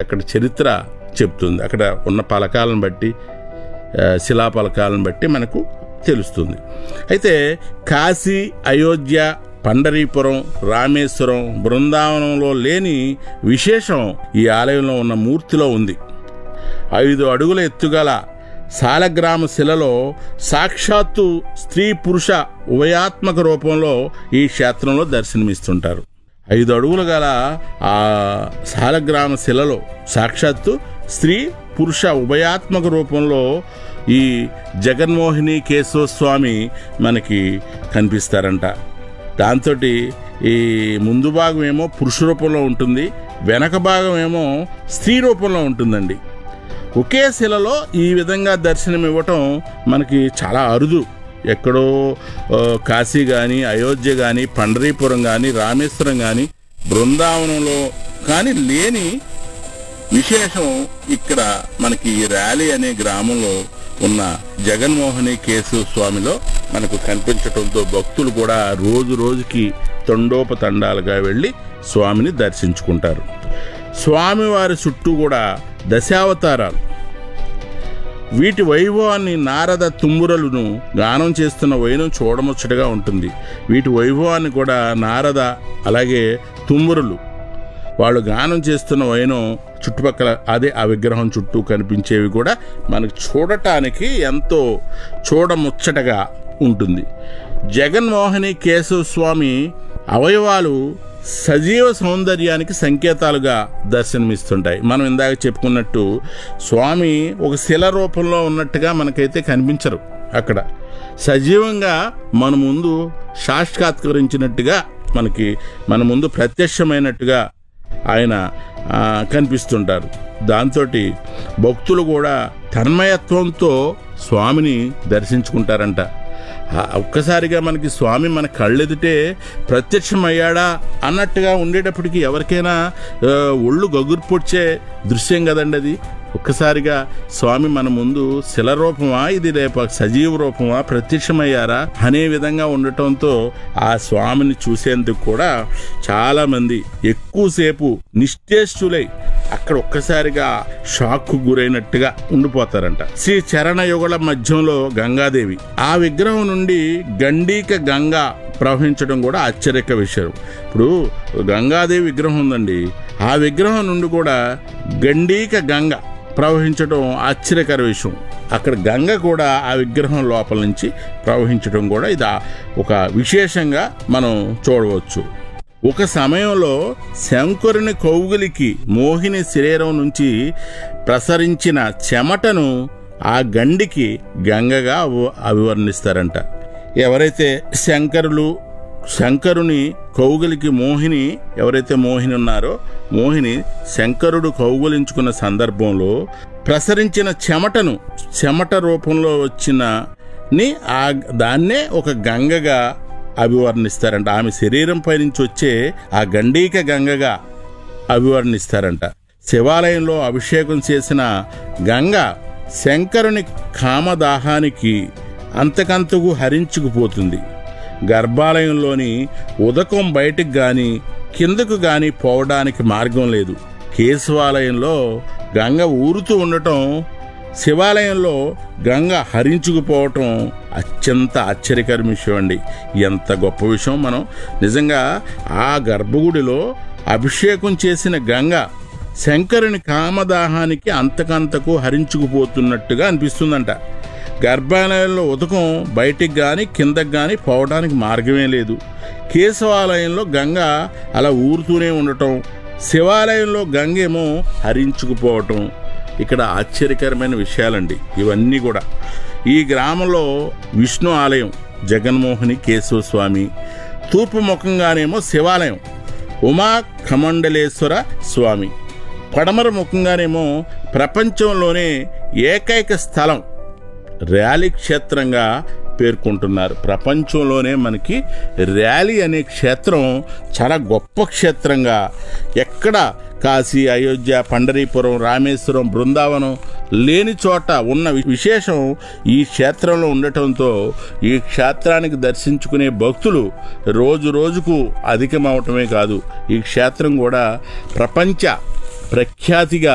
అక్కడ చరిత్ర చెప్తుంది అక్కడ ఉన్న పలకాలను బట్టి ఆ, శిలాపలకాలను బట్టి మనకు తెలుస్తుంది అయితే కాశీ అయోధ్య పండరీపురం రామేశ్వరం బృందావనంలో లేని విశేషం ఈ ఆలయంలో ఉన్న మూర్తిలో ఉంది ఐదు అడుగుల ఎత్తుగల సాలగ్రామ శిలలో సాక్షాత్తు స్త్రీ పురుష ఉభయాత్మక రూపంలో ఈ క్షేత్రంలో దర్శనమిస్తుంటారు ఐదు అడుగులు గల ఆ సాలగ్రామ శిలలో సాక్షాత్తు స్త్రీ పురుష ఉభయాత్మక రూపంలో ఈ జగన్మోహిని కేశవ స్వామి మనకి కనిపిస్తారంట దాంతో ఈ ముందు భాగం ఏమో పురుష రూపంలో ఉంటుంది వెనక భాగం ఏమో స్త్రీ రూపంలో ఉంటుందండి ఒకే శిలలో ఈ విధంగా దర్శనం ఇవ్వటం మనకి చాలా అరుదు ఎక్కడో ఆ, కాశీ కానీ అయోధ్య కానీ పండరీపురం కానీ రామేశ్వరం కానీ బృందావనంలో కానీ లేని విశేషం ఇక్కడ మనకి ఈ ర్యాలీ అనే గ్రామంలో ఉన్న జగన్మోహని కేశవ స్వామిలో మనకు కనిపించటంతో భక్తులు కూడా రోజు రోజుకి తండోపతండాలుగా వెళ్ళి స్వామిని దర్శించుకుంటారు స్వామివారి చుట్టూ కూడా దశావతారాలు వీటి వైభవాన్ని నారద తుమ్మురలను గానం చేస్తున్న వైనం చూడముచ్చటగా ఉంటుంది వీటి వైభవాన్ని కూడా నారద అలాగే తుమ్మురులు వాళ్ళు గానం చేస్తున్న వైనం చుట్టుపక్కల అదే ఆ విగ్రహం చుట్టూ కనిపించేవి కూడా మనకు చూడటానికి ఎంతో చూడముచ్చటగా ఉంటుంది జగన్మోహని కేశవ స్వామి అవయవాలు సజీవ సౌందర్యానికి సంకేతాలుగా దర్శనమిస్తుంటాయి మనం ఇందాక చెప్పుకున్నట్టు స్వామి ఒక శిల రూపంలో ఉన్నట్టుగా మనకైతే కనిపించరు అక్కడ సజీవంగా మన ముందు సాక్షాత్కరించినట్టుగా మనకి మన ముందు ప్రత్యక్షమైనట్టుగా ఆయన ఆ, కనిపిస్తుంటారు దాంతో భక్తులు కూడా తన్మయత్వంతో స్వామిని దర్శించుకుంటారంట ఆ, ఒక్కసారిగా మనకి స్వామి మన కళ్ళెదుటే ప్రత్యక్షమయ్యాడా అన్నట్టుగా ఉండేటప్పటికి ఎవరికైనా ఆ, ఒళ్ళు గగురు పొడిచే దృశ్యం కదండి అది ఒక్కసారిగా స్వామి మన ముందు శిల రూపమా ఇది రేపు సజీవ రూపమా ప్రత్యక్షమయ్యారా అనే విధంగా ఉండటంతో ఆ స్వామిని చూసేందుకు కూడా చాలా మంది ఎక్కువసేపు నిశ్చేష్టులై అక్కడ ఒక్కసారిగా షాక్ గురైనట్టుగా ఉండిపోతారంట శ్రీ చరణ యుగల మధ్యంలో గంగాదేవి ఆ విగ్రహం నుండి గండీక గంగా ప్రవహించడం కూడా ఆశ్చర్యక విషయం ఇప్పుడు గంగాదేవి విగ్రహం ఉందండి ఆ విగ్రహం నుండి కూడా గండీక గంగ ప్రవహించడం ఆశ్చర్యకర విషయం అక్కడ గంగ కూడా ఆ విగ్రహం లోపల నుంచి ప్రవహించడం కూడా ఇది ఆ- ఒక విశేషంగా మనం చూడవచ్చు ఒక సమయంలో శంకరుని కౌగులికి మోహిని శరీరం నుంచి ప్రసరించిన చెమటను ఆ గండికి గంగగా అవ- అభివర్ణిస్తారంట ఎవరైతే శంకరులు శంకరుని కౌగులికి మోహిని ఎవరైతే మోహిని ఉన్నారో మోహిని శంకరుడు కౌగులించుకున్న సందర్భంలో ప్రసరించిన చెమటను చెమట రూపంలో వచ్చిన ని ఆ దాన్నే ఒక గంగగా అభివర్ణిస్తారంట ఆమె శరీరం పై నుంచి వచ్చే ఆ గండీక గంగగా అభివర్ణిస్తారంట శివాలయంలో అభిషేకం చేసిన గంగ శంకరుని కామదాహానికి అంతకంతకు హరించుకుపోతుంది గర్భాలయంలోని ఉదకం బయటికి గాని కిందకు గాని పోవడానికి మార్గం లేదు కేశవాలయంలో గంగ ఊరుతూ ఉండటం శివాలయంలో గంగ హరించుకుపోవటం అత్యంత ఆశ్చర్యకర విషయం అండి ఎంత గొప్ప విషయం మనం నిజంగా ఆ గర్భగుడిలో అభిషేకం చేసిన గంగ శంకరుని కామదాహానికి అంతకంతకు హరించుకుపోతున్నట్టుగా అనిపిస్తుందంట గర్భాలయంలో ఉదకం బయటికి కానీ కిందకి కానీ పోవడానికి మార్గమే లేదు కేశవాలయంలో గంగ అలా ఊరుతూనే ఉండటం శివాలయంలో గంగ ఏమో హరించుకుపోవటం ఇక్కడ ఆశ్చర్యకరమైన విషయాలండి ఇవన్నీ కూడా ఈ గ్రామంలో విష్ణు ఆలయం జగన్మోహిని కేశవ స్వామి తూర్పు ముఖంగానేమో శివాలయం ఉమా ఖమండలేశ్వర స్వామి పడమర ముఖంగానేమో ప్రపంచంలోనే ఏకైక స్థలం ర్యాలీ క్షేత్రంగా పేర్కొంటున్నారు ప్రపంచంలోనే మనకి ర్యాలీ అనే క్షేత్రం చాలా గొప్ప క్షేత్రంగా ఎక్కడ కాశీ అయోధ్య పండరీపురం రామేశ్వరం బృందావనం లేని చోట ఉన్న వి- విశేషం ఈ క్షేత్రంలో ఉండటంతో ఈ క్షేత్రానికి దర్శించుకునే భక్తులు రోజు రోజుకు అధికమవటమే కాదు ఈ క్షేత్రం కూడా ప్రపంచ ప్రఖ్యాతిగా